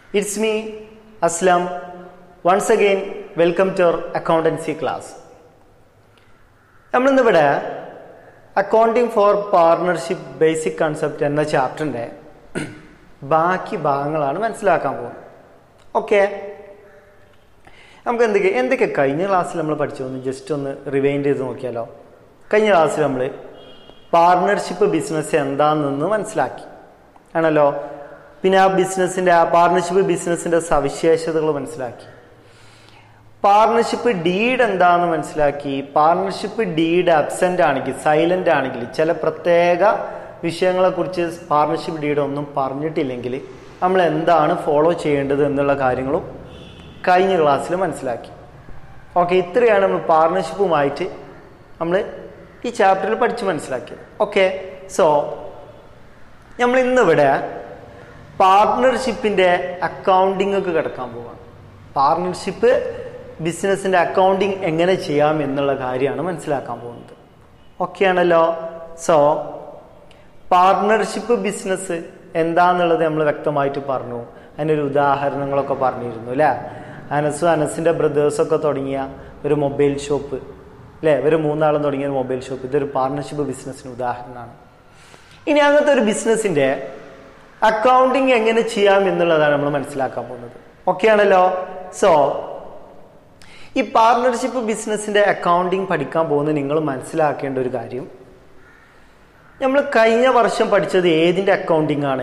It's me, Aslam. Once again, welcome to our accountancy class. നമ്മളിന്നിവിടെ accounting for partnership basic concept എന്ന ചാപ്റ്ററിൻ്റെ ബാക്കി ഭാഗങ്ങളാണ് മനസ്സിലാക്കാൻ പോകുന്നത് ഓക്കെ നമുക്ക് എന്തൊക്കെ എന്തൊക്കെ കഴിഞ്ഞ ക്ലാസ്സിൽ നമ്മൾ പഠിച്ചു ഒന്ന് ജസ്റ്റ് ഒന്ന് റിവൈൻഡ് ചെയ്ത് നോക്കിയാലോ കഴിഞ്ഞ ക്ലാസ്സിൽ നമ്മൾ പാർട്ണർഷിപ്പ് ബിസിനസ് എന്താണെന്ന് മനസ്സിലാക്കി ആണല്ലോ പിന്നെ ആ ബിസിനസ്സിൻ്റെ ആ പാർട്ണർഷിപ്പ് ബിസിനസ്സിൻ്റെ സവിശേഷതകൾ മനസ്സിലാക്കി പാർട്ണർഷിപ്പ് ഡീഡ് എന്താണെന്ന് മനസ്സിലാക്കി പാർട്ണർഷിപ്പ് ഡീഡ് അബ്സെൻ്റ് ആണെങ്കിൽ സൈലൻ്റ് ആണെങ്കിൽ ചില പ്രത്യേക വിഷയങ്ങളെക്കുറിച്ച് പാർട്ണർഷിപ്പ് ഡീഡ് ഒന്നും പറഞ്ഞിട്ടില്ലെങ്കിൽ നമ്മൾ എന്താണ് ഫോളോ ചെയ്യേണ്ടത് എന്നുള്ള കാര്യങ്ങളും കഴിഞ്ഞ ക്ലാസ്സിൽ മനസ്സിലാക്കി ഓക്കെ ഇത്രയാണ് നമ്മൾ പാർട്ണർഷിപ്പുമായിട്ട് നമ്മൾ ഈ ചാപ്റ്ററിൽ പഠിച്ച് മനസ്സിലാക്കിയത് ഓക്കെ സോ നമ്മൾ ഇന്നിവിടെ പാർട്ണർഷിപ്പിൻ്റെ അക്കൗണ്ടിങ് ഒക്കെ കിടക്കാൻ പോവാണ് പാർട്ണർഷിപ്പ് ബിസിനസ്സിൻ്റെ അക്കൗണ്ടിങ് എങ്ങനെ ചെയ്യാം എന്നുള്ള കാര്യമാണ് മനസ്സിലാക്കാൻ പോകുന്നത് ഓക്കെ ആണല്ലോ സോ പാർട്ണർഷിപ്പ് ബിസിനസ് എന്താന്നുള്ളത് നമ്മൾ വ്യക്തമായിട്ട് പറഞ്ഞു അതിനൊരു ഉദാഹരണങ്ങളൊക്കെ പറഞ്ഞിരുന്നു അല്ലേ അനസു അനസിൻ്റെ ബ്രദേഴ്സൊക്കെ തുടങ്ങിയ ഒരു മൊബൈൽ ഷോപ്പ് അല്ലേ ഇവർ മൂന്നാളും തുടങ്ങിയ ഒരു മൊബൈൽ ഷോപ്പ് ഇതൊരു പാർട്ണർഷിപ്പ് ബിസിനസ്സിന് ഉദാഹരണമാണ് ഇനി അങ്ങനത്തെ ഒരു ബിസിനസ്സിൻ്റെ അക്കൗണ്ടിങ് എങ്ങനെ ചെയ്യാം എന്നുള്ളതാണ് നമ്മൾ മനസ്സിലാക്കാൻ പോകുന്നത് ഓക്കെ ആണല്ലോ സോ ഈ പാർട്ണർഷിപ്പ് ബിസിനസ്സിന്റെ അക്കൗണ്ടിങ് പഠിക്കാൻ പോകുന്ന നിങ്ങൾ മനസ്സിലാക്കേണ്ട ഒരു കാര്യം നമ്മൾ കഴിഞ്ഞ വർഷം പഠിച്ചത് ഏതിന്റെ അക്കൗണ്ടിങ് ആണ്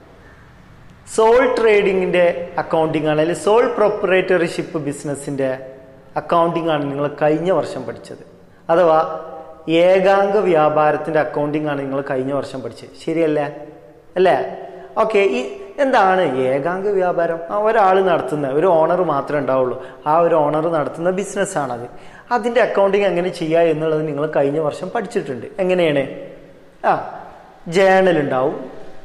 സോൾ ട്രേഡിങ്ങിന്റെ അക്കൗണ്ടിങ് ആണ് അല്ലെങ്കിൽ സോൾ പ്രൊപ്പറേറ്റർഷിപ്പ് ബിസിനസ്സിന്റെ അക്കൗണ്ടിങ് ആണ് നിങ്ങൾ കഴിഞ്ഞ വർഷം പഠിച്ചത് അഥവാ ഏകാംഗ വ്യാപാരത്തിന്റെ അക്കൗണ്ടിങ് ആണ് നിങ്ങൾ കഴിഞ്ഞ വർഷം പഠിച്ചത് ശരിയല്ലേ അല്ലേ ഓക്കെ ഈ എന്താണ് ഏകാംഗ വ്യാപാരം ആ ഒരാൾ നടത്തുന്ന ഒരു ഓണർ മാത്രമേ ഉണ്ടാവുള്ളൂ ആ ഒരു ഓണർ നടത്തുന്ന ബിസിനസ്സാണത് അതിൻ്റെ അക്കൗണ്ടിങ് എങ്ങനെ ചെയ്യുക എന്നുള്ളത് നിങ്ങൾ കഴിഞ്ഞ വർഷം പഠിച്ചിട്ടുണ്ട് എങ്ങനെയാണ് ആ ജേണൽ ഉണ്ടാവും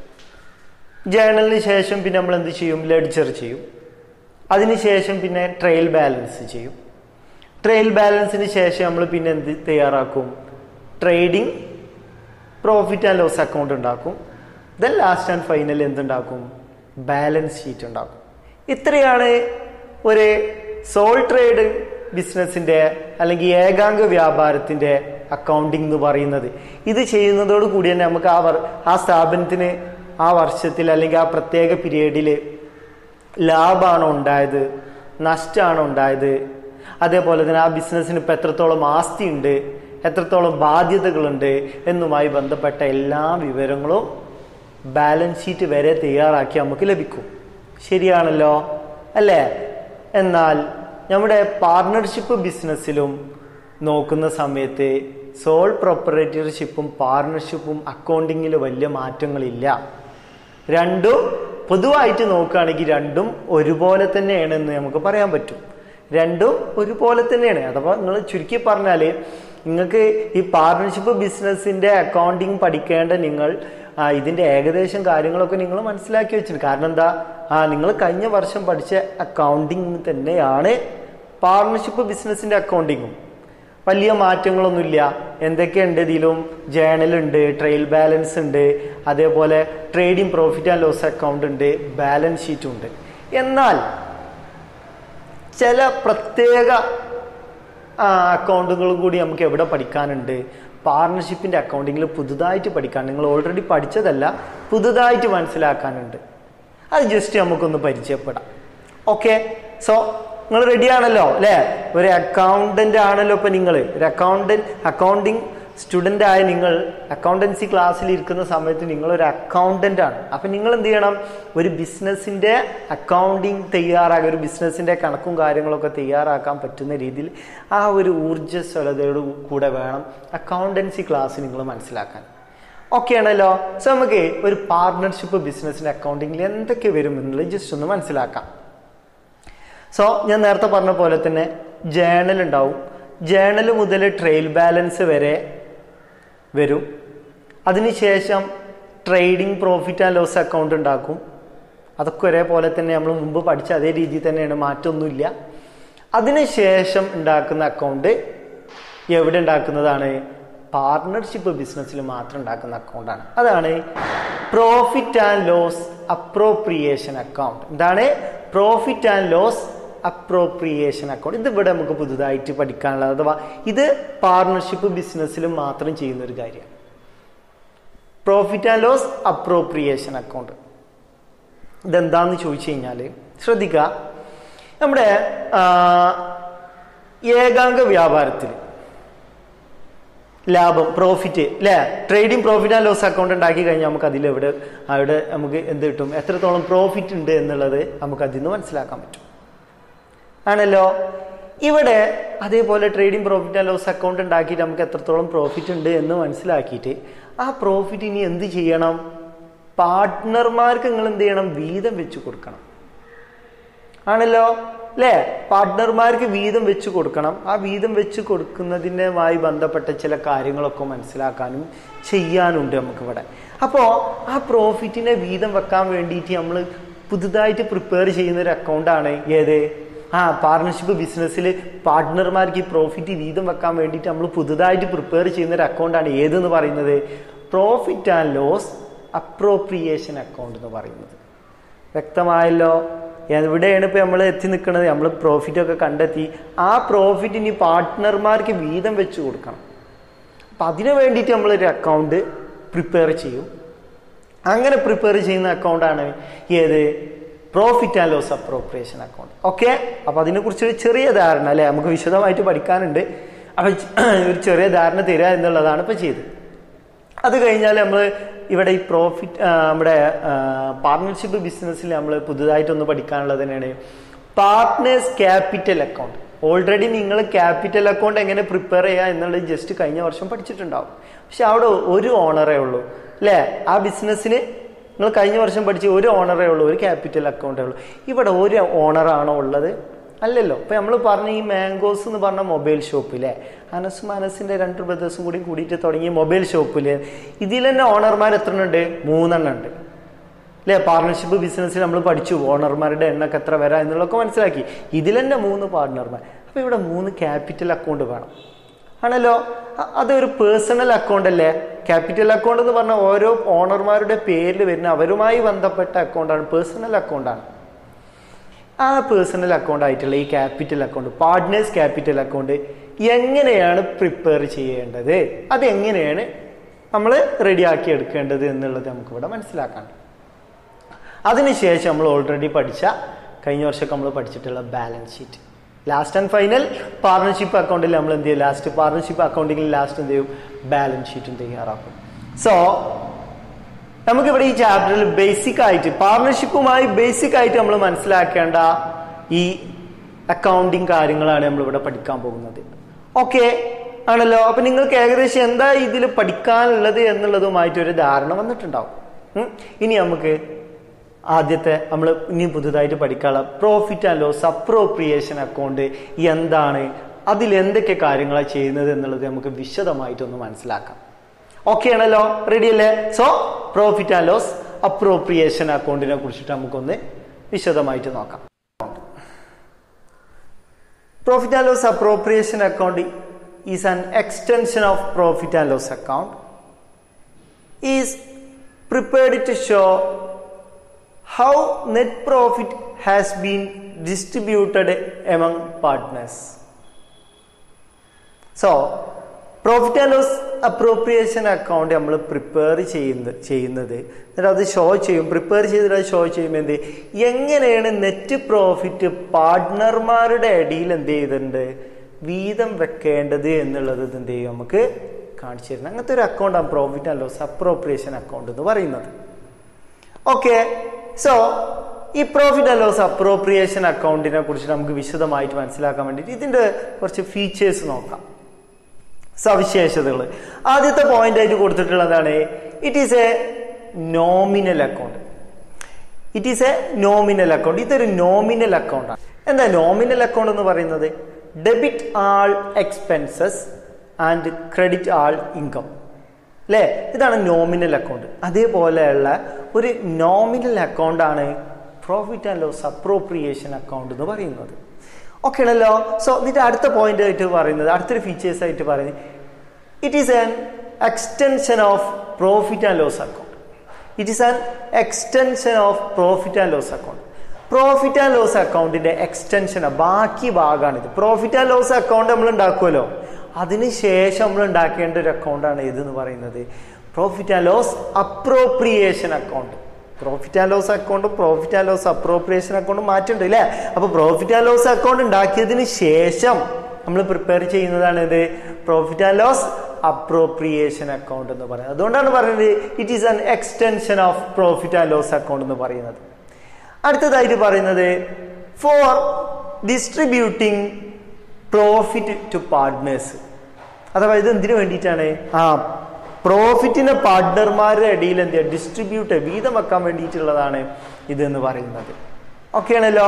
ജേണലിന് ശേഷം പിന്നെ നമ്മൾ എന്ത് ചെയ്യും ലെഡ്ജർ ചെയ്യും അതിനുശേഷം പിന്നെ ട്രയൽ ബാലൻസ് ചെയ്യും ട്രയൽ ബാലൻസിന് ശേഷം നമ്മൾ പിന്നെ എന്ത് തയ്യാറാക്കും trading profit and loss account ഉണ്ടാക്കും ദെൻ ലാസ്റ്റ് ആൻഡ് ഫൈനൽ എന്തുണ്ടാക്കും ബാലൻസ് ഷീറ്റ് ഉണ്ടാക്കും ഇത്രയാണ് ഒരു സോൾ ട്രേഡ് ബിസിനസ്സിൻ്റെ അല്ലെങ്കിൽ ഏകാംഗ വ്യാപാരത്തിൻ്റെ അക്കൗണ്ടിങ് എന്ന് പറയുന്നത് ഇത് ചെയ്യുന്നതോട് കൂടി തന്നെ നമുക്ക് ആ വർ ആ സ്ഥാപനത്തിന് ആ വർഷത്തിൽ അല്ലെങ്കിൽ ആ പ്രത്യേക പീരീഡിൽ ലാഭമാണോ ഉണ്ടായത് നഷ്ടമാണോ ഉണ്ടായത് അതേപോലെ തന്നെ ആ ബിസിനസ്സിന് ഇപ്പം എത്രത്തോളം ആസ്തി ഉണ്ട് എത്രത്തോളം ബാധ്യതകളുണ്ട് എന്നുമായി ബന്ധപ്പെട്ട എല്ലാ വിവരങ്ങളും ബാലൻസ് ഷീറ്റ് വരെ തയ്യാറാക്കി നമുക്ക് ലഭിക്കും ശരിയാണല്ലോ അല്ലേ എന്നാൽ നമ്മുടെ പാർട്ണർഷിപ്പ് ബിസിനസ്സിലും നോക്കുന്ന സമയത്ത് സോൾ പ്രൊപ്പറേറ്റർഷിപ്പും പാർട്ണർഷിപ്പും അക്കൗണ്ടിങ്ങിൽ വലിയ മാറ്റങ്ങളില്ല രണ്ടും പൊതുവായിട്ട് നോക്കുകയാണെങ്കിൽ രണ്ടും ഒരുപോലെ തന്നെയാണെന്ന് നമുക്ക് പറയാൻ പറ്റും രണ്ടും ഒരുപോലെ തന്നെയാണ് അഥവാ നിങ്ങൾ ചുരുക്കി പറഞ്ഞാൽ നിങ്ങൾക്ക് ഈ പാർട്ണർഷിപ്പ് ബിസിനസ്സിന്റെ അക്കൗണ്ടിങ് പഠിക്കേണ്ട നിങ്ങൾ ഇതിന്റെ ഏകദേശം കാര്യങ്ങളൊക്കെ നിങ്ങൾ മനസ്സിലാക്കി വെച്ചിട്ടുണ്ട് കാരണം എന്താ ആ നിങ്ങൾ കഴിഞ്ഞ വർഷം പഠിച്ച അക്കൗണ്ടിങ് തന്നെയാണ് പാർട്ണർഷിപ്പ് ബിസിനസ്സിന്റെ അക്കൗണ്ടിങ്ങും വലിയ മാറ്റങ്ങളൊന്നുമില്ല എന്തൊക്കെയുണ്ട് ഇതിലും ജേണലുണ്ട് ട്രയൽ ബാലൻസ് ഉണ്ട് അതേപോലെ trading profit and loss account ഉണ്ട് ബാലൻസ് ഷീറ്റും ഉണ്ട് എന്നാൽ ചില പ്രത്യേക അക്കൗണ്ടുകളും കൂടി നമുക്ക് എവിടെ പഠിക്കാനുണ്ട് പാർട്ണർഷിപ്പിന്റെ അക്കൗണ്ടിങ്ങിൽ പുതുതായിട്ട് പഠിക്കാൻ നിങ്ങൾ ഓൾറെഡി പഠിച്ചതല്ല പുതുതായിട്ട് മനസ്സിലാക്കാനുണ്ട് അത് ജസ്റ്റ് നമുക്കൊന്ന് പരിചയപ്പെടാം ഓക്കെ സോ നിങ്ങൾ റെഡി ആണല്ലോ അല്ലേ ഒരു അക്കൗണ്ടന്റ് ആണല്ലോ ഇപ്പൊ നിങ്ങൾ ഒരു അക്കൗണ്ടന്റ് അക്കൗണ്ടിങ് സ്റ്റുഡൻ്റ് ആയ നിങ്ങൾ അക്കൗണ്ടൻസി ക്ലാസ്സിൽ ഇരിക്കുന്ന സമയത്ത് നിങ്ങൾ ഒരു അക്കൗണ്ടന്റ് ആണ് അപ്പം നിങ്ങൾ എന്ത് ചെയ്യണം ഒരു ബിസിനസ്സിന്റെ അക്കൗണ്ടിങ് തയ്യാറാക്കുക ഒരു ബിസിനസ്സിന്റെ കണക്കും കാര്യങ്ങളൊക്കെ തയ്യാറാക്കാൻ പറ്റുന്ന രീതിയിൽ ആ ഒരു ഊർജ്ജസ്വലതയോട് കൂടെ വേണം അക്കൗണ്ടൻസി ക്ലാസ് നിങ്ങൾ മനസ്സിലാക്കാൻ ഓക്കെ ആണല്ലോ സോ നമുക്ക് ഒരു പാർട്ണർഷിപ്പ് ബിസിനസ്സിന്റെ അക്കൗണ്ടിങ്ങിൽ എന്തൊക്കെ വരും എന്നുള്ളത് ജസ്റ്റ് ഒന്ന് മനസ്സിലാക്കാം സോ ഞാൻ നേരത്തെ പറഞ്ഞ പോലെ തന്നെ ജേണൽ ഉണ്ടാവും ജേണൽ മുതൽ ട്രയൽ ബാലൻസ് വരെ വരും അതിനുശേഷം trading profit and loss account ഉണ്ടാക്കും അതൊക്കെ ഒരേപോലെ തന്നെ നമ്മൾ മുമ്പ് പഠിച്ച അതേ രീതിയിൽ തന്നെയാണ് മാറ്റമൊന്നുമില്ല അതിനുശേഷം ഉണ്ടാക്കുന്ന അക്കൗണ്ട് എവിടെ ഉണ്ടാക്കുന്നതാണ് പാർട്ണർഷിപ്പ് ബിസിനസ്സിൽ മാത്രം ഉണ്ടാക്കുന്ന അക്കൗണ്ടാണ് അതാണ് profit and loss appropriation account എന്താണ് profit and loss appropriation account ഇത് ഇവിടെ നമുക്ക് പുതുതായിട്ട് പഠിക്കാനുള്ളത് അഥവാ ഇത് പാർട്ണർഷിപ്പ് ബിസിനസ്സിലും മാത്രം ചെയ്യുന്ന ഒരു കാര്യമാണ് profit and loss appropriation account ഇതെന്താന്ന് ചോദിച്ചു കഴിഞ്ഞാൽ ശ്രദ്ധിക്കുക നമ്മുടെ ആ, ഏകാംഗ വ്യാപാരത്തിൽ ലാഭം പ്രോഫിറ്റ് അല്ലേ trading profit and loss account ഉണ്ടാക്കി കഴിഞ്ഞാൽ നമുക്ക് അതിൽ എവിടെ അവിടെ നമുക്ക് എന്ത് കിട്ടും എത്രത്തോളം പ്രോഫിറ്റ് ഉണ്ട് എന്നുള്ളത് നമുക്ക് അതിൽ നിന്ന് മനസ്സിലാക്കാൻ പറ്റും ആണല്ലോ ഇവിടെ അതേപോലെ trading profit and loss account ഉണ്ടാക്കിയിട്ട് നമുക്ക് എത്രത്തോളം പ്രോഫിറ്റ് ഉണ്ട് എന്ന് മനസ്സിലാക്കിയിട്ട് ആ പ്രോഫിറ്റ് ഇനി എന്ത് ചെയ്യണം പാർട്ട്ണർമാർക്ക് നിങ്ങൾ എന്ത് ചെയ്യണം വീതം വെച്ച് കൊടുക്കണം ആണല്ലോ അല്ലേ പാർട്ട്ണർമാർക്ക് വീതം വെച്ച് കൊടുക്കണം ആ വീതം വെച്ച് കൊടുക്കുന്നതിനുമായി ബന്ധപ്പെട്ട ചില കാര്യങ്ങളൊക്കെ മനസ്സിലാക്കാനും ചെയ്യാനുണ്ട് നമുക്കിവിടെ അപ്പോൾ ആ പ്രോഫിറ്റിനെ വീതം വെക്കാൻ വേണ്ടിയിട്ട് നമ്മൾ പുതുതായിട്ട് പ്രിപ്പയർ ചെയ്യുന്ന ഒരു അക്കൗണ്ടാണ് ഏത് ആ പാർട്ണർഷിപ്പ് ബിസിനസ്സിൽ പാർട്ട്ണർമാർക്ക് ഈ പ്രോഫിറ്റ് വീതം വെക്കാൻ വേണ്ടിയിട്ട് നമ്മൾ പുതുതായിട്ട് പ്രിപ്പയർ ചെയ്യുന്ന ഒരു അക്കൗണ്ടാണ് ഏതെന്ന് പറയുന്നത് profit and loss appropriation account എന്ന് പറയുന്നത് വ്യക്തമായല്ലോ എവിടെയാണ് ഇപ്പൊ നമ്മൾ എത്തി നിൽക്കുന്നത് നമ്മൾ പ്രോഫിറ്റ് ഒക്കെ കണ്ടെത്തി ആ പ്രോഫിറ്റ് ഇനി പാർട്ട്ണർമാർക്ക് വീതം വെച്ച് കൊടുക്കണം അപ്പൊ അതിനു വേണ്ടിയിട്ട് നമ്മളൊരു അക്കൗണ്ട് പ്രിപ്പയർ ചെയ്യും അങ്ങനെ പ്രിപ്പയർ ചെയ്യുന്ന അക്കൗണ്ടാണ് ഏത് profit and loss appropriation account okay അപ്പൊ അതിനെക്കുറിച്ച് ഒരു ചെറിയ ധാരണ അല്ലെ നമുക്ക് വിശദമായിട്ട് പഠിക്കാനുണ്ട് അപ്പൊ ഒരു ചെറിയ ധാരണ തരിക എന്നുള്ളതാണ് ഇപ്പൊ ചെയ്തത് അത് കഴിഞ്ഞാൽ നമ്മൾ ഇവിടെ ഈ പ്രോഫിറ്റ് നമ്മുടെ പാർട്ണർഷിപ്പ് ബിസിനസ്സിൽ നമ്മൾ പുതുതായിട്ടൊന്ന് പഠിക്കാനുള്ളത് തന്നെയാണ് പാർട്ട്നേഴ്സ് ക്യാപിറ്റൽ അക്കൗണ്ട് ഓൾറെഡി നിങ്ങൾ ക്യാപിറ്റൽ അക്കൗണ്ട് എങ്ങനെ പ്രിപ്പയർ ചെയ്യുക എന്നുള്ളത് ജസ്റ്റ് കഴിഞ്ഞ വർഷം പഠിച്ചിട്ടുണ്ടാവും പക്ഷെ അവിടെ ഒരു ഓണറേ ഉള്ളൂ അല്ലേ ആ ബിസിനസ്സിന് നിങ്ങൾ കഴിഞ്ഞ വർഷം പഠിച്ച ഒരു ഓണറേ ഉള്ളൂ ഒരു ക്യാപിറ്റൽ അക്കൗണ്ടേ ഉള്ളൂ ഇവിടെ ഒരു ഓണറാണോ ഉള്ളത് അല്ലല്ലോ ഇപ്പൊ നമ്മൾ പറഞ്ഞ ഈ മാംഗോസ് എന്ന് പറഞ്ഞ മൊബൈൽ ഷോപ്പിലെ അനസ് മനസിന്റെ രണ്ട് ബ്രദേഴ്സും കൂടി കൂടിയിട്ട് തുടങ്ങിയ മൊബൈൽ ഷോപ്പില് ഇതിൽ തന്നെ ഓണർമാർ എത്ര ഉണ്ട് മൂന്നെണ്ണം ഉണ്ട് അല്ലേ പാർട്ണർഷിപ്പ് ബിസിനസ്സിൽ നമ്മൾ പഠിച്ചു ഓണർമാരുടെ എണ്ണക്ക് എത്ര വരാം എന്നുള്ളതൊക്കെ മനസ്സിലാക്കി ഇതിൽ തന്നെ മൂന്ന് പാർട്ണർമാർ അപ്പൊ ഇവിടെ മൂന്ന് ക്യാപിറ്റൽ അക്കൗണ്ട് വേണം ആണല്ലോ അ- അതൊരു പേഴ്സണൽ അക്കൗണ്ട് അല്ലേ ക്യാപിറ്റൽ അക്കൗണ്ട് എന്ന് പറഞ്ഞാൽ ഓരോ ഓണർമാരുടെ പേരിൽ വരുന്ന അവരുമായി ബന്ധപ്പെട്ട അക്കൗണ്ടാണ് പേഴ്സണൽ അക്കൗണ്ടാണ് ആ പേഴ്സണൽ അക്കൗണ്ട് ആയിട്ടുള്ള ഈ capital account partners capital account എങ്ങനെയാണ് പ്രിപ്പയർ ചെയ്യേണ്ടത് അത് എങ്ങനെയാണ് നമ്മൾ റെഡിയാക്കി എടുക്കേണ്ടത് എന്നുള്ളത് നമുക്കിവിടെ മനസ്സിലാക്കാൻ അതിനുശേഷം നമ്മൾ ഓൾറെഡി പഠിച്ച കഴിഞ്ഞ വർഷമൊക്കെ നമ്മൾ പഠിച്ചിട്ടുള്ള balance sheet last and final partnership അക്കൗണ്ടിൽ നമ്മൾ എന്ത് ചെയ്യും ലാസ്റ്റ് പാർട്ണർഷിപ്പ് അക്കൗണ്ടിങ്ങിൽ ലാസ്റ്റ് എന്ത് ചെയ്യും ബാലൻസ് ഷീറ്റും തയ്യാറാക്കും സോ നമുക്കിവിടെ ഈ ചാപ്റ്ററിൽ ബേസിക് ആയിട്ട് പാർട്ണർഷിപ്പുമായി ബേസിക് ആയിട്ട് നമ്മൾ മനസ്സിലാക്കേണ്ട ഈ അക്കൗണ്ടിങ് കാര്യങ്ങളാണ് നമ്മൾ ഇവിടെ പഠിക്കാൻ പോകുന്നത് ഓക്കെ ആണല്ലോ അപ്പൊ നിങ്ങൾക്ക് ഏകദേശം എന്താ ഇതിൽ പഠിക്കാനുള്ളത് എന്നുള്ളതുമായിട്ട് ഒരു ധാരണ വന്നിട്ടുണ്ടാവും ഉം. ഇനി നമുക്ക് ആദ്യത്തെ നമ്മൾ ഇനി പുതുതായിട്ട് പഠിക്കാനുള്ള profit and loss appropriation account എന്താണ് അതിൽ എന്തൊക്കെ കാര്യങ്ങളാണ് ചെയ്യുന്നത് എന്നുള്ളത് നമുക്ക് വിശദമായിട്ടൊന്ന് മനസ്സിലാക്കാം ഓക്കെ ആണല്ലോ റെഡി അല്ലേ so profit and loss appropriation അക്കൗണ്ടിനെ കുറിച്ചിട്ട് നമുക്കൊന്ന് വിശദമായിട്ട് നോക്കാം profit and loss appropriation account is an extension of profit and loss account is prepared to show how net profit has been distributed among partners so profit and loss appropriation account നമ്മൾ prepare ചെയ്യുന്ന ചെയ്യുന്നത് എന്നിട്ട് അത് show ചെയ്യും prepare ചെയ്തിട്ട് അത് show ചെയ്യുമ്പോൾ എന്ത് എങ്ങനെയാണ് നെറ്റ് പ്രോഫിറ്റ് പാർട്ട്ണർമാരുടെ ഇടയിൽ എന്ത് ചെയ്തിട്ടുണ്ട് വീതം വെക്കേണ്ടത് എന്നുള്ളത് ഇത് എന്ത് ചെയ്യും നമുക്ക് കാണിച്ചു തരുന്നത് അങ്ങനത്തെ ഒരു അക്കൗണ്ടാണ് profit and loss appropriation account എന്ന് പറയുന്നത് ഓക്കെ സോ ഈ പ്രോഫിറ്റ് ആൻഡ് ലോസ് അപ്രോപ്രിയേഷൻ അക്കൗണ്ടിനെ കുറിച്ച് നമുക്ക് വിശദമായിട്ട് മനസ്സിലാക്കാൻ വേണ്ടിയിട്ട് ഇതിന്റെ കുറച്ച് ഫീച്ചേഴ്സ് നോക്കാം സവിശേഷതകൾ ആദ്യത്തെ പോയിന്റ് ആയിട്ട് കൊടുത്തിട്ടുള്ളതാണ് it is a nominal account it is a nominal account ഇതൊരു നോമിനൽ അക്കൗണ്ടാണ് എന്താ നോമിനൽ അക്കൗണ്ട് എന്ന് പറയുന്നത് debit all expenses and credit all income അല്ലേ ഇതാണ് നോമിനൽ അക്കൗണ്ട് അതേപോലെയുള്ള ഒരു നോമിനൽ അക്കൗണ്ടാണ് profit and loss appropriation account എന്ന് പറയുന്നത് ഓക്കെ ആണല്ലോ സോ ഇതിന്റെ അടുത്ത പോയിന്റ് ആയിട്ട് പറയുന്നത് അടുത്തൊരു ഫീച്ചേഴ്സ് ആയിട്ട് പറയുന്നത് it is an extension of profit and loss account it is an extension of profit and loss account profit and loss അക്കൗണ്ടിന്റെ എക്സ്റ്റൻഷൻ ബാക്കി ഭാഗമാണിത് പ്രോഫിറ്റ് ആൻഡ് ലോസ് അക്കൗണ്ട് നമ്മൾ ഉണ്ടാക്കുമല്ലോ അതിന് ശേഷം നമ്മൾ ഉണ്ടാക്കേണ്ട ഒരു അക്കൗണ്ടാണ് ഇതെന്ന് പറയുന്നത് profit and loss appropriation account profit and loss അക്കൗണ്ടും പ്രോഫിറ്റ് ആൻഡ് ലോസ് അപ്രോപ്രിയേഷൻ അക്കൗണ്ടും മാറ്റുണ്ട് അല്ലേ അപ്പൊ പ്രോഫിറ്റ് ആൻഡ് ലോസ് അക്കൗണ്ട് ഉണ്ടാക്കിയതിന് ശേഷം നമ്മൾ പ്രിപ്പയർ ചെയ്യുന്നതാണ് ഇത് profit and loss appropriation account എന്ന് പറയുന്നത് അതുകൊണ്ടാണ് പറയുന്നത് it is an extension of profit and loss account എന്ന് പറയുന്നത് അടുത്തതായിട്ട് പറയുന്നത് for distributing profit to partners അഥവാ ഇത് എന്തിനു വേണ്ടിയിട്ടാണ് ആ പ്രോഫിറ്റിനെ പാർട്ട്ണർമാരുടെ ഇടയിൽ എന്ത് ചെയ്യുക ഡിസ്ട്രിബ്യൂട്ട് വീതം വെക്കാൻ വേണ്ടിയിട്ടുള്ളതാണ് ഇത് എന്ന് പറയുന്നത് ഓക്കെ ആണല്ലോ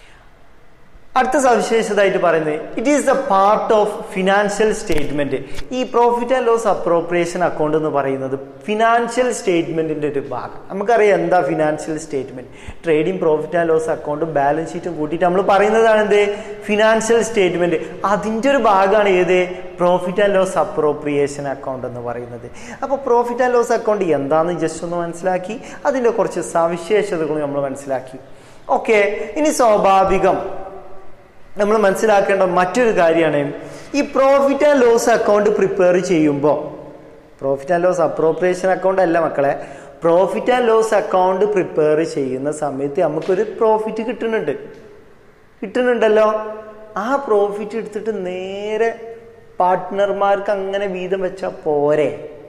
അടുത്ത സവിശേഷതയായിട്ട് പറയുന്നത് it is the part of financial statement ഈ profit and loss appropriation account എന്ന് പറയുന്നത് ഫിനാൻഷ്യൽ സ്റ്റേറ്റ്മെന്റിന്റെ ഒരു ഭാഗം നമുക്കറിയാം എന്താ financial statement trading profit and loss അക്കൗണ്ടും ബാലൻസ് ഷീറ്റും കൂട്ടിയിട്ട് നമ്മൾ പറയുന്നതാണ് എന്ത് ഫിനാൻഷ്യൽ സ്റ്റേറ്റ്മെന്റ് അതിന്റെ ഒരു ഭാഗമാണ് ഏത് profit and loss appropriation account എന്ന് പറയുന്നത് അപ്പോൾ പ്രോഫിറ്റ് ആൻഡ് ലോസ് അക്കൗണ്ട് എന്താണെന്ന് ജസ്റ്റ് ഒന്ന് മനസ്സിലാക്കി അതിന്റെ കുറച്ച് സവിശേഷതകൾ നമ്മൾ മനസ്സിലാക്കി ഓക്കെ ഇനി സ്വാഭാവികം നമ്മൾ മനസ്സിലാക്കേണ്ട മറ്റൊരു കാര്യമാണ് ഈ profit and loss account prepare ചെയ്യുമ്പോൾ profit and loss appropriation account അല്ല മക്കളെ profit and loss account prepare ചെയ്യുന്ന സമയത്ത് നമുക്കൊരു പ്രോഫിറ്റ് കിട്ടുന്നുണ്ട് കിട്ടുന്നുണ്ടല്ലോ ആ പ്രോഫിറ്റ് എടുത്തിട്ട് നേരെ പാർട്ട്ണർമാർക്ക് അങ്ങനെ വീതം വെച്ചാൽ പോരെ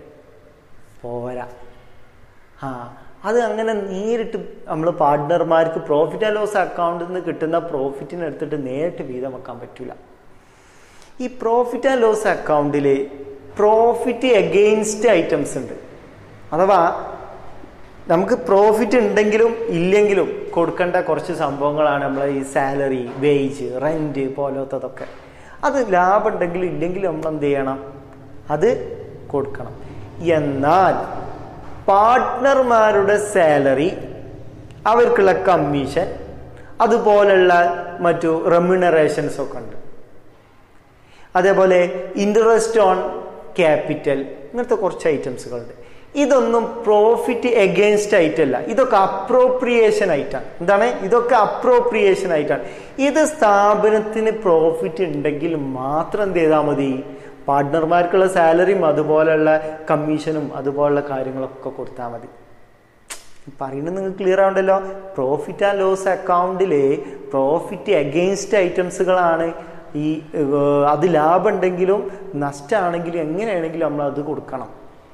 പോരാ ആ അത് അങ്ങനെ നേരിട്ട് നമ്മൾ പാർട്ട്ണർമാർക്ക് പ്രോഫിറ്റ് ആൻഡ് ലോസ് അക്കൗണ്ടിൽ നിന്ന് കിട്ടുന്ന പ്രോഫിറ്റിന് എടുത്തിട്ട് നേരിട്ട് വീതം വെക്കാൻ പറ്റില്ല ഈ പ്രോഫിറ്റ് ആൻഡ് ലോസ് അക്കൗണ്ടിൽ പ്രോഫിറ്റ് എഗെയിൻസ്റ്റ് ഐറ്റംസ് ഉണ്ട് അഥവാ നമുക്ക് പ്രോഫിറ്റ് ഉണ്ടെങ്കിലും ഇല്ലെങ്കിലും കൊടുക്കേണ്ട കുറച്ച് സംഭവങ്ങളാണ് നമ്മൾ ഈ സാലറി വേജ് റെന്റ് പോലത്തതൊക്കെ അത് ലാഭം ഉണ്ടെങ്കിലും ഇല്ലെങ്കിലും നമ്മൾ എന്ത് ചെയ്യണം അത് കൊടുക്കണം എന്നാൽ പാർട്ട്ണർമാരുടെ സാലറി അവർക്കുള്ള കമ്മീഷൻ അതുപോലുള്ള മറ്റു റെമ്യൂണറേഷൻസ് ഒക്കെ ഉണ്ട് അതേപോലെ ഇൻട്രസ്റ്റ് ഓൺ ക്യാപിറ്റൽ ഇങ്ങനത്തെ കുറച്ച് ഐറ്റംസുകളുണ്ട് ഇതൊന്നും പ്രോഫിറ്റ് എഗെയിൻസ്റ്റ് ആയിട്ടല്ല ഇതൊക്കെ അപ്രോപ്രിയേഷൻ ആയിട്ടാണ് എന്താണ് ഇതൊക്കെ അപ്രോപ്രിയേഷൻ ആയിട്ടാണ് ഇത് സ്ഥാപനത്തിന് പ്രോഫിറ്റ് ഉണ്ടെങ്കിൽ മാത്രം എന്ത് ചെയ്താൽ മതി പാർട്ട്ണർമാർക്കുള്ള സാലറിയും അതുപോലെയുള്ള കമ്മീഷനും അതുപോലുള്ള കാര്യങ്ങളൊക്കെ കൊടുത്താൽ മതി പറയുന്നത് നിങ്ങൾക്ക് ക്ലിയർ ആവുണ്ടല്ലോ പ്രോഫിറ്റ് ആൻഡ് ലോസ് അക്കൗണ്ടിൽ പ്രോഫിറ്റ് അഗെയിൻസ്റ്റ് ഐറ്റംസുകളാണ് ഈ ഏർ, അത് ലാഭം ഉണ്ടെങ്കിലും നഷ്ടമാണെങ്കിലും എങ്ങനെയാണെങ്കിലും നമ്മൾ അത് കൊടുക്കണം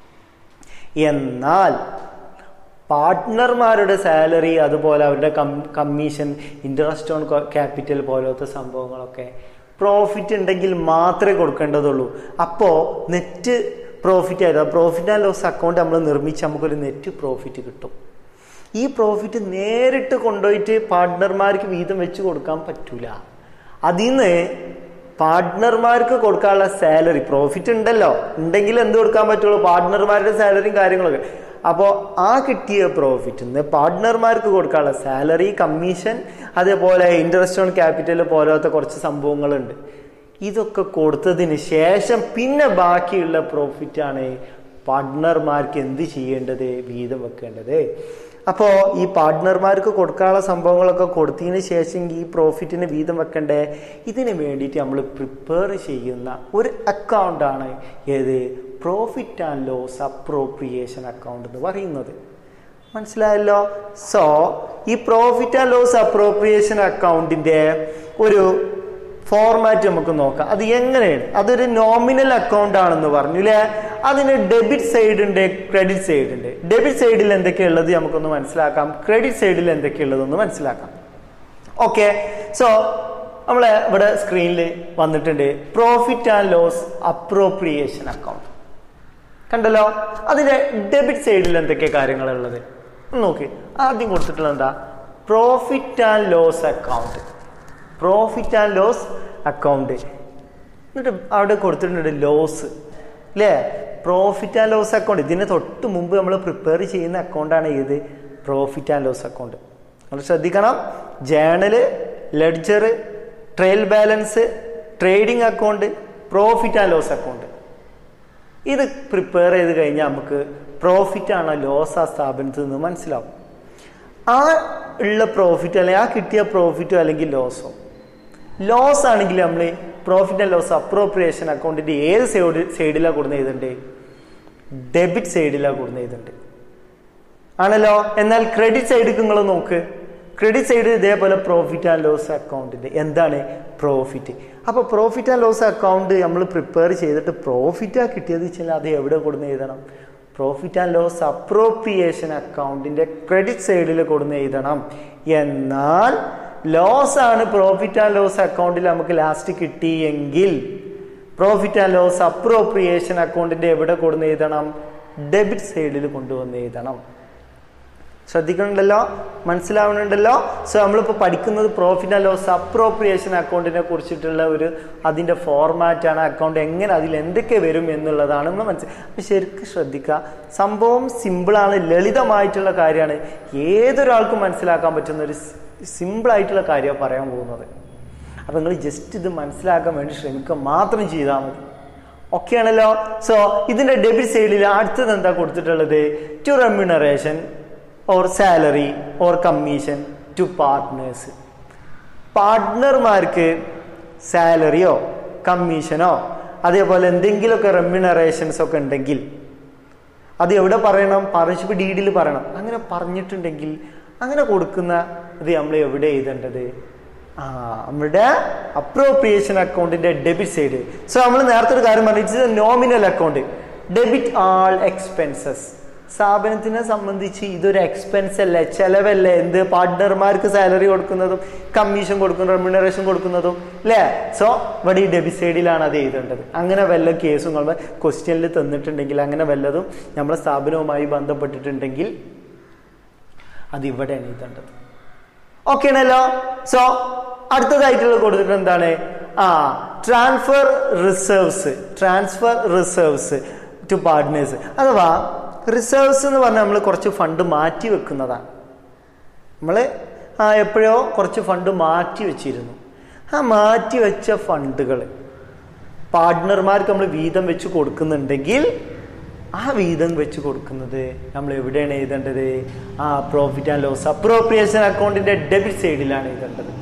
എന്നാൽ പാർട്ട്ണർമാരുടെ സാലറി അതുപോലെ അവരുടെ കമ്മീഷൻ ഇൻട്രസ്റ്റ് ഓൺ ക്യാപിറ്റൽ പോലത്തെ സംഭവങ്ങളൊക്കെ പ്രോഫിറ്റ് ഉണ്ടെങ്കിൽ മാത്രമേ കൊടുക്കേണ്ടതുള്ളൂ അപ്പോൾ നെറ്റ് പ്രോഫിറ്റ് ആയത് പ്രോഫിറ്റ് ആൻഡ് ലോസ് അക്കൗണ്ട് നമ്മൾ നിർമ്മിച്ച് നമുക്കൊരു നെറ്റ് പ്രോഫിറ്റ് കിട്ടും ഈ പ്രോഫിറ്റ് നേരിട്ട് കൊണ്ടുപോയിട്ട് പാർട്ട്ണർമാർക്ക് വീതം വെച്ച് കൊടുക്കാൻ പറ്റൂല അതിൽ നിന്ന് പാർട്ട്ണർമാർക്ക് കൊടുക്കാനുള്ള സാലറി പ്രോഫിറ്റ് ഉണ്ടല്ലോ ഉണ്ടെങ്കിൽ എന്ത് കൊടുക്കാൻ പറ്റുള്ളൂ പാർട്ട്ണർമാരുടെ സാലറിയും കാര്യങ്ങളൊക്കെ അപ്പോൾ ആ കിട്ടിയ പ്രോഫിറ്റ് നിന്ന് പാർട്ട്ണർമാർക്ക് കൊടുക്കാനുള്ള സാലറി കമ്മീഷൻ അതേപോലെ ഇൻട്രസ്റ്റ് ഓൺ ക്യാപിറ്റൽ പോലത്തെ കുറച്ച് സംഭവങ്ങളുണ്ട് ഇതൊക്കെ കൊടുത്തതിന് ശേഷം പിന്നെ ബാക്കിയുള്ള പ്രോഫിറ്റാണ് പാർട്ട്ണർമാർക്ക് എന്ത് ചെയ്യേണ്ടത് വീതം വെക്കേണ്ടത് അപ്പോൾ ഈ പാർട്ട്ണർമാർക്ക് കൊടുക്കാനുള്ള സംഭവങ്ങളൊക്കെ കൊടുത്തതിന് ശേഷം ഈ പ്രോഫിറ്റിന് വീതം വെക്കണ്ടേ ഇതിന് വേണ്ടിയിട്ട് നമ്മൾ പ്രിപ്പയർ ചെയ്യുന്ന ഒരു അക്കൗണ്ടാണ് ഏത് profit and loss appropriation account എന്ന് പറയുന്നത് മനസ്സിലായല്ലോ സോ ഈ പ്രോഫിറ്റ് ആൻഡ് ലോസ് അപ്രോപ്രിയേഷൻ അക്കൗണ്ടിന്റെ ഒരു ഫോർമാറ്റ് നമുക്ക് നോക്കാം അത് എങ്ങനെയാണ് അതൊരു നോമിനൽ അക്കൗണ്ട് ആണെന്ന് പറഞ്ഞു അല്ലേ അതിന് ഡെബിറ്റ് സൈഡ് ഉണ്ട് ക്രെഡിറ്റ് സൈഡ് ഉണ്ട് ഡെബിറ്റ് സൈഡിൽ എന്തൊക്കെയുള്ളത് നമുക്കൊന്ന് മനസ്സിലാക്കാം ക്രെഡിറ്റ് സൈഡിൽ എന്തൊക്കെയുള്ളതെന്ന് മനസ്സിലാക്കാം ഓക്കെ സോ നമ്മളെ ഇവിടെ സ്ക്രീനിൽ വന്നിട്ടുണ്ട് profit and loss appropriation account കണ്ടല്ലോ അതിന്റെ ഡെബിറ്റ് സൈഡിൽ എന്തൊക്കെ കാര്യങ്ങളുള്ളത് നോക്കി ആദ്യം കൊടുത്തിട്ടുള്ളത് എന്താ profit and loss account profit and loss account എന്നിട്ട് അവിടെ കൊടുത്തിട്ടുണ്ട് ലോസ് അല്ലേ പ്രോഫിറ്റ് ആൻഡ് ലോസ് അക്കൗണ്ട് ഇതിന് തൊട്ട് മുമ്പ് നമ്മൾ പ്രിപ്പയർ ചെയ്യുന്ന അക്കൗണ്ടാണ് ഏത് പ്രോഫിറ്റ് ആൻഡ് ലോസ് അക്കൗണ്ട് നമ്മൾ ശ്രദ്ധിക്കണം journal ledger trial balance trading account profit and loss account ഇത് പ്രിപ്പയർ ചെയ്ത് കഴിഞ്ഞാൽ നമുക്ക് പ്രോഫിറ്റ് ആണോ ലോസ് ആ സ്ഥാപനത്തിൽ നിന്ന് മനസ്സിലാവും ആ ഉള്ള പ്രോഫിറ്റ് അല്ലെങ്കിൽ ആ കിട്ടിയ പ്രോഫിറ്റോ അല്ലെങ്കിൽ ലോസോ ലോസ് ആണെങ്കിൽ നമ്മൾ പ്രോഫിറ്റ് ആൻഡ് ലോസ് അപ്രോപ്രിയേഷൻ അക്കൗണ്ടിന്റെ ഏത് സൈഡ് സൈഡിലാണ് കൊടുക്കുന്ന എഴുതുന്നുണ്ട് ഡെബിറ്റ് സൈഡിലാണ് കൊടുക്കുന്ന എഴുതുന്നുണ്ട് ആണല്ലോ എന്നാൽ ക്രെഡിറ്റ് സൈഡിൽ നിങ്ങൾ നോക്ക് ക്രെഡിറ്റ് സൈഡ് ഇതേപോലെ പ്രോഫിറ്റ് ആൻഡ് ലോസ് അക്കൗണ്ടിന്റെ എന്താണ് പ്രോഫിറ്റ് അപ്പോൾ പ്രോഫിറ്റ് ആൻഡ് ലോസ് അക്കൗണ്ട് നമ്മൾ പ്രിപ്പയർ ചെയ്തിട്ട് പ്രോഫിറ്റാ കിട്ടിയത് വെച്ചാൽ അത് എവിടെ കൊടുന്ന് എഴുതണം പ്രോഫിറ്റ് ആൻഡ് ലോസ് അപ്രോപ്രിയേഷൻ അക്കൗണ്ടിന്റെ ക്രെഡിറ്റ് സൈഡിൽ കൊടുന്ന് എഴുതണം എന്നാൽ ലോസ് ആണ് പ്രോഫിറ്റ് ആൻഡ് ലോസ് അക്കൗണ്ടിൽ നമുക്ക് ലാസ്റ്റ് കിട്ടിയെങ്കിൽ പ്രോഫിറ്റ് ആൻഡ് ലോസ് അപ്രോപ്രിയേഷൻ അക്കൗണ്ടിന്റെ എവിടെ കൊടുന്ന് എഴുതണം ഡെബിറ്റ് സൈഡിൽ കൊണ്ടുവന്ന് എഴുതണം ശ്രദ്ധിക്കുന്നുണ്ടല്ലോ മനസ്സിലാവുന്നുണ്ടല്ലോ സോ നമ്മളിപ്പോൾ പഠിക്കുന്നത് പ്രോഫിറ്റ് ആൻഡ് ലോസ് അപ്രോപ്രിയേഷൻ അക്കൗണ്ടിനെ കുറിച്ചിട്ടുള്ള ഒരു അതിൻ്റെ ഫോർമാറ്റാണ് അക്കൗണ്ട് എങ്ങനെ അതിൽ എന്തൊക്കെ വരും എന്നുള്ളതാണ് നമ്മൾ മനസ്സിലാക്കുക അപ്പം ശരിക്കും ശ്രദ്ധിക്കുക സംഭവം സിമ്പിളാണ് ലളിതമായിട്ടുള്ള കാര്യമാണ് ഏതൊരാൾക്കും മനസ്സിലാക്കാൻ പറ്റുന്ന ഒരു സിമ്പിളായിട്ടുള്ള കാര്യമാണ് പറയാൻ പോകുന്നത് അപ്പം നിങ്ങൾ ജസ്റ്റ് ഇത് മനസ്സിലാക്കാൻ വേണ്ടി ശ്രമിക്കുക മാത്രം ചെയ്താൽ മതി ഓക്കെ ആണല്ലോ സോ ഇതിന്റെ ഡെബിറ്റ് സൈഡിൽ അടുത്തത് എന്താ കൊടുത്തിട്ടുള്ളത് to remuneration or salary or commission to partners പാർട്ട്ണർമാർക്ക് സാലറിയോ കമ്മീഷനോ അതേപോലെ എന്തെങ്കിലുമൊക്കെ റെമ്യൂണറേഷൻസ് ഒക്കെ ഉണ്ടെങ്കിൽ അത് എവിടെ പറയണം പാർട്ണർഷിപ്പ് ഡീഡിൽ പറയണം അങ്ങനെ പറഞ്ഞിട്ടുണ്ടെങ്കിൽ അങ്ങനെ കൊടുക്കുന്ന ഇത് നമ്മൾ എവിടെ എഴുതേണ്ടത് ആ നമ്മുടെ അപ്രോപ്രിയേഷൻ അക്കൗണ്ടിന്റെ ഡെബിറ്റ് സൈഡ് സോ നമ്മൾ നേരത്തെ ഒരു കാര്യം പറഞ്ഞു nominal account debit all expenses സ്ഥാപനത്തിനെ സംബന്ധിച്ച് ഇതൊരു എക്സ്പെൻസ് അല്ലേ ചെലവല്ലേ എന്ത് പാർട്ട്ണർമാർക്ക് സാലറി കൊടുക്കുന്നതും കമ്മീഷൻ കൊടുക്കുന്നതും റെമ്യൂണറേഷൻ കൊടുക്കുന്നതും അല്ലേ സോ ഇവിടെ ഈ ഡെബിറ്റ് സൈഡിലാണ് അത് എഴുതേണ്ടത് അങ്ങനെ വല്ല കേസും നമ്മൾ ക്വസ്റ്റ്യനിൽ തന്നിട്ടുണ്ടെങ്കിൽ അങ്ങനെ വല്ലതും നമ്മുടെ സ്ഥാപനവുമായി ബന്ധപ്പെട്ടിട്ടുണ്ടെങ്കിൽ അത് ഇവിടെയാണ് എഴുതേണ്ടത് ഓക്കെ ആണല്ലോ സോ അടുത്തതായിട്ടുള്ള കൊടുത്തിട്ട് എന്താണ് ആ transfer reserves transfer reserves to partners അഥവാ റിസർവ്സ് എന്ന് പറഞ്ഞാൽ നമ്മൾ കുറച്ച് ഫണ്ട് മാറ്റി വെക്കുന്നതാണ് നമ്മൾ ആ എപ്പോഴോ കുറച്ച് ഫണ്ട് മാറ്റി വെച്ചിരുന്നു ആ മാറ്റി വെച്ച ഫണ്ടുകൾ പാർട്ട്ണർമാർക്ക് നമ്മൾ വീതം വെച്ച് കൊടുക്കുന്നുണ്ടെങ്കിൽ ആ വീതം വെച്ച് കൊടുക്കുന്നത് നമ്മൾ എവിടെയാണ് എഴുതേണ്ടത് ആ പ്രോഫിറ്റ് ആൻഡ് ലോസ് അപ്രോപ്രിയേഷൻ അക്കൗണ്ടിന്റെ ഡെബിറ്റ് സൈഡിലാണ് എഴുതേണ്ടത്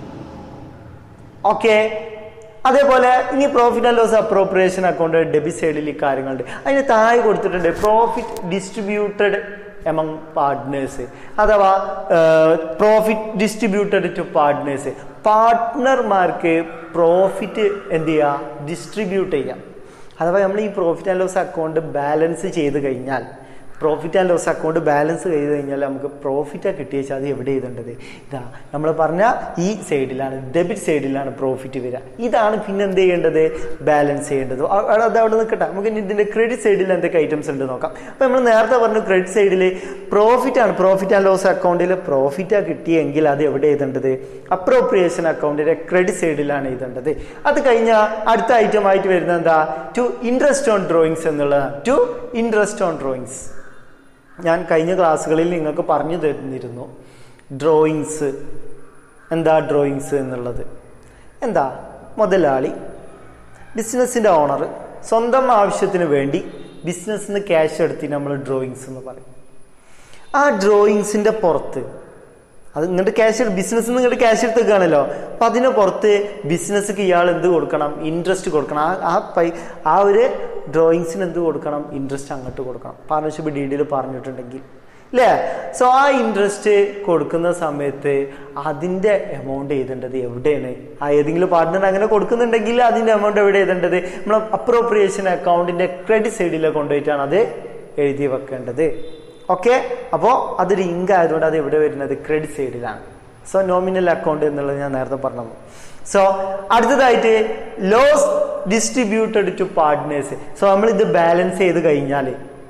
ഓക്കെ അതേപോലെ ഇനി profit and loss appropriation account debit സൈഡിൽ ഈ കാര്യങ്ങളുണ്ട് അതിന് താഴെ കൊടുത്തിട്ടുണ്ട് പ്രോഫിറ്റ് ഡിസ്ട്രിബ്യൂട്ടഡ് എമംഗ് പാർട്ട്നേഴ്സ് അഥവാ പ്രോഫിറ്റ് ഡിസ്ട്രിബ്യൂട്ടഡ് ടു പാർട്ട്നേഴ്സ് പാർട്ട്ണർമാർക്ക് പ്രോഫിറ്റ് എന്ത് ചെയ്യുക ഡിസ്ട്രിബ്യൂട്ട് ചെയ്യാം അഥവാ നമ്മൾ ഈ profit and loss account balance ചെയ്ത് കഴിഞ്ഞാൽ profit and loss account balance ചെയ്ത് കഴിഞ്ഞാൽ നമുക്ക് പ്രോഫിറ്റ് കിട്ടിയ വെച്ചാൽ അത് എവിടെ എഴുതേണ്ടത് ഇതാ നമ്മൾ പറഞ്ഞ ഈ സൈഡിലാണ് ഡെബിറ്റ് സൈഡിലാണ് പ്രോഫിറ്റ് വരിക ഇതാണ് പിന്നെ എന്ത് ചെയ്യേണ്ടത് ബാലൻസ് ചെയ്യേണ്ടത് അ- അത് അത് അവിടെ നിൽക്കട്ടെ നമുക്ക് ഇനി ഇതിന്റെ ക്രെഡിറ്റ് സൈഡിൽ എന്തൊക്കെ ഐറ്റംസ് ഉണ്ട് നോക്കാം അപ്പൊ നമ്മൾ നേരത്തെ പറഞ്ഞു ക്രെഡിറ്റ് സൈഡിൽ പ്രോഫിറ്റ് ആണ് പ്രോഫിറ്റ് ആൻഡ് ലോസ് അക്കൗണ്ടിൽ പ്രോഫിറ്റ് കിട്ടിയെങ്കിൽ അത് എവിടെ എഴുതേണ്ടത് അപ്രോപ്രിയേഷൻ അക്കൗണ്ടിന്റെ ക്രെഡിറ്റ് സൈഡിലാണ് എഴുതേണ്ടത് അത് കഴിഞ്ഞാൽ അടുത്ത ഐറ്റം ആയിട്ട് വരുന്നത് എന്താ ടു ഇൻട്രസ്റ്റ് ഓൺ ഡ്രോയിങ്സ് എന്നുള്ളതാണ് ടു ഇൻട്രസ്റ്റ് ഓൺ ഡ്രോയിങ്സ് ഞാൻ കഴിഞ്ഞ ക്ലാസ്സുകളിൽ നിങ്ങൾക്ക് പറഞ്ഞു തരുന്നിരുന്നു ഡ്രോയിങ്സ് എന്താ ഡ്രോയിങ്സ് എന്നുള്ളത് എന്താ മുതലാളി ബിസിനസ്സിൻ്റെ ഓണർ സ്വന്തം ആവശ്യത്തിന് വേണ്ടി ബിസിനസ്സിന് ക്യാഷ് എടുത്തി നമ്മൾ ഡ്രോയിങ്സ് എന്ന് പറയും ആ ഡ്രോയിങ്സിൻ്റെ പുറത്ത് അത് ഇങ്ങോട്ട് ക്യാഷ് ബിസിനസ് ഇങ്ങോട്ട് ക്യാഷ് എടുത്തേക്കാണല്ലോ അപ്പൊ അതിന് പുറത്ത് ബിസിനസ്ക്ക് ഇയാൾ എന്ത് കൊടുക്കണം ഇൻട്രസ്റ്റ് കൊടുക്കണം ആ ആ പൈ ആ ഒരു ഡ്രോയിങ്സിന് എന്ത് കൊടുക്കണം ഇൻട്രസ്റ്റ് അങ്ങോട്ട് കൊടുക്കണം പാർട്ണർഷിപ്പ് ഡീഡിൽ പറഞ്ഞിട്ടുണ്ടെങ്കിൽ അല്ലേ സോ ആ ഇൻട്രസ്റ്റ് കൊടുക്കുന്ന സമയത്ത് അതിന്റെ എമൗണ്ട് എഴുതേണ്ടത് എവിടെയാണ് ആ ഏതെങ്കിലും പാർട്ട്ണർ അങ്ങനെ കൊടുക്കുന്നുണ്ടെങ്കിൽ അതിന്റെ എമൗണ്ട് എവിടെ എഴുതേണ്ടത് നമ്മൾ അപ്രോപ്രിയേഷൻ അക്കൗണ്ടിന്റെ ക്രെഡിറ്റ് സൈഡിൽ കൊണ്ടുപോയിട്ടാണ് അത് എഴുതി വെക്കേണ്ടത് ഓക്കെ അപ്പോൾ അതൊരു ഇങ്ക് ആയതുകൊണ്ട് അത് എവിടെ വരുന്നത് ക്രെഡിറ്റ് സൈഡിലാണ് സോ നോമിനൽ അക്കൗണ്ട് എന്നുള്ളത് ഞാൻ നേരത്തെ പറഞ്ഞത് സോ അടുത്തതായിട്ട് loss distributed to partners so നമ്മൾ ഇത് ബാലൻസ് ചെയ്ത് കഴിഞ്ഞാൽ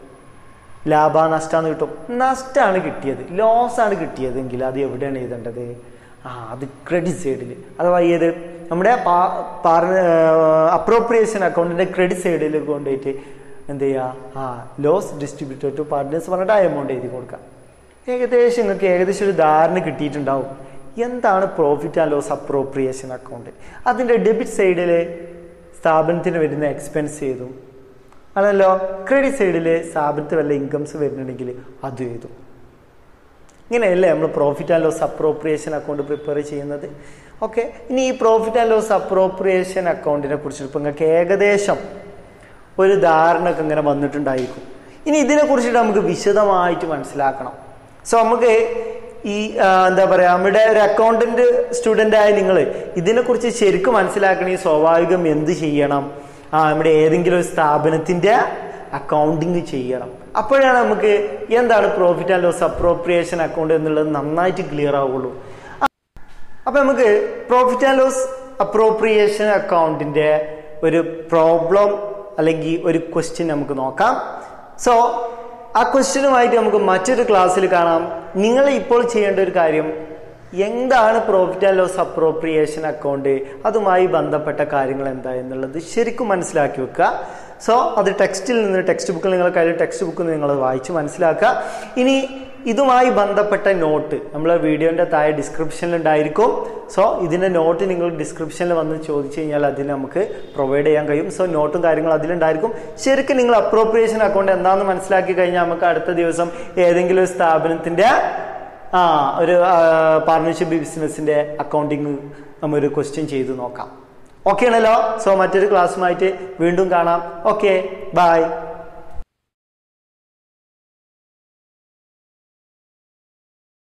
ലാഭ നഷ്ടമാണ് കിട്ടും നഷ്ടമാണ് കിട്ടിയത് ലോസ് ആണ് കിട്ടിയതെങ്കിൽ അത് എവിടെയാണ് എഴുതേണ്ടത് ആ അത് ക്രെഡിറ്റ് സൈഡിൽ അഥവാ ഏത് നമ്മുടെ അപ്രോപ്രിയേഷൻ അക്കൗണ്ടിന്റെ ക്രെഡിറ്റ് സൈഡിൽ കൊണ്ടുപോയിട്ട് എന്ത് ചെയ്യുക ആ ലോസ് ഡിസ്ട്രിബ്യൂട്ടർ ടു പാർട്ട്നേഴ്സ് പറഞ്ഞിട്ട് ആ എമൗണ്ട് എഴുതി കൊടുക്കാം ഏകദേശം നിങ്ങൾക്ക് ഏകദേശം ഒരു ധാരണ കിട്ടിയിട്ടുണ്ടാവും എന്താണ് profit and loss appropriation account അതിൻ്റെ ഡെബിറ്റ് സൈഡിൽ സ്ഥാപനത്തിന് വരുന്ന എക്സ്പെൻസ് ചെയ്തും ആണല്ലോ ക്രെഡിറ്റ് സൈഡിൽ സ്ഥാപനത്തിൽ വല്ല ഇൻകംസ് വരുന്നുണ്ടെങ്കിൽ അത് എഴുതും ഇങ്ങനെയല്ലേ നമ്മൾ profit and loss appropriation account prepare ചെയ്യുന്നത് ഓക്കെ ഇനി ഈ പ്രോഫിറ്റ് ആൻഡ് ലോസ് അപ്രോപ്രിയേഷൻ അക്കൗണ്ടിനെ കുറിച്ച് ഇപ്പം നിങ്ങൾക്ക് ഏകദേശം ഒരു ധാരണയൊക്കെ ഇങ്ങനെ വന്നിട്ടുണ്ടായിരിക്കും ഇനി ഇതിനെ കുറിച്ചിട്ട് നമുക്ക് വിശദമായിട്ട് മനസ്സിലാക്കണം സോ നമുക്ക് ഈ ആ, എന്താ പറയുക നമ്മുടെ ഒരു അക്കൗണ്ടന്റ് സ്റ്റുഡൻ്റ് ആയ നിങ്ങൾ ഇതിനെക്കുറിച്ച് ശരിക്കും മനസ്സിലാക്കണമെങ്കിൽ സ്വാഭാവികം എന്ത് ചെയ്യണം ആ നമ്മുടെ ഏതെങ്കിലും ഒരു സ്ഥാപനത്തിന്റെ അക്കൗണ്ടിങ് ചെയ്യണം അപ്പോഴാണ് നമുക്ക് എന്താണ് profit and loss appropriation account എന്നുള്ളത് നന്നായിട്ട് ക്ലിയർ ആവുള്ളൂ അപ്പൊ നമുക്ക് പ്രോഫിറ്റ് ആൻഡ് ലോസ് അപ്രോപ്രിയേഷൻ അക്കൗണ്ടിന്റെ ഒരു പ്രോബ്ലം അല്ലെങ്കിൽ ഒരു ക്വസ്റ്റ്യൻ നമുക്ക് നോക്കാം സോ ആ ക്വസ്റ്റ്യനുമായിട്ട് നമുക്ക് മറ്റൊരു ക്ലാസ്സിൽ കാണാം നിങ്ങൾ ഇപ്പോൾ ചെയ്യേണ്ട ഒരു കാര്യം എന്താണ് profit and loss appropriation account അതുമായി ബന്ധപ്പെട്ട കാര്യങ്ങൾ എന്താ എന്നുള്ളത് ശരിക്കും മനസ്സിലാക്കി വെക്കുക സോ അത് ടെക്സ്റ്റിൽ നിന്ന് ടെക്സ്റ്റ് ബുക്കിൽ നിങ്ങളുടെ കയ്യിൽ ടെക്സ്റ്റ് ബുക്കിൽ നിന്ന് നിങ്ങൾ വായിച്ച് മനസ്സിലാക്കുക ഇനി ഇതുമായി ബന്ധപ്പെട്ട നോട്ട് നമ്മളെ വീഡിയോന്റെ താഴെ ഡിസ്ക്രിപ്ഷനിൽ ഉണ്ടായിരിക്കും സോ ഇതിന്റെ നോട്ട് നിങ്ങൾ ഡിസ്ക്രിപ്ഷനിൽ വന്ന് ചോദിച്ചു കഴിഞ്ഞാൽ അതിൽ നമുക്ക് പ്രൊവൈഡ് ചെയ്യാൻ കഴിയും സോ നോട്ടും കാര്യങ്ങളും അതിലുണ്ടായിരിക്കും ശരിക്കും നിങ്ങൾ അപ്രോപ്രിയേഷൻ അക്കൗണ്ട് എന്താണെന്ന് മനസ്സിലാക്കി കഴിഞ്ഞാൽ നമുക്ക് അടുത്ത ദിവസം ഏതെങ്കിലും ഒരു സ്ഥാപനത്തിന്റെ ആ ഒരു പാർട്ണർഷിപ്പ് ബിസിനസിന്റെ അക്കൗണ്ടിങ് നമ്മൾ ഒരു ക്വസ്റ്റ്യൻ ചെയ്ത് നോക്കാം ഓക്കെ ആണല്ലോ സോ മറ്റൊരു ക്ലാസ്സുമായിട്ട് വീണ്ടും കാണാം ഓക്കെ ബൈ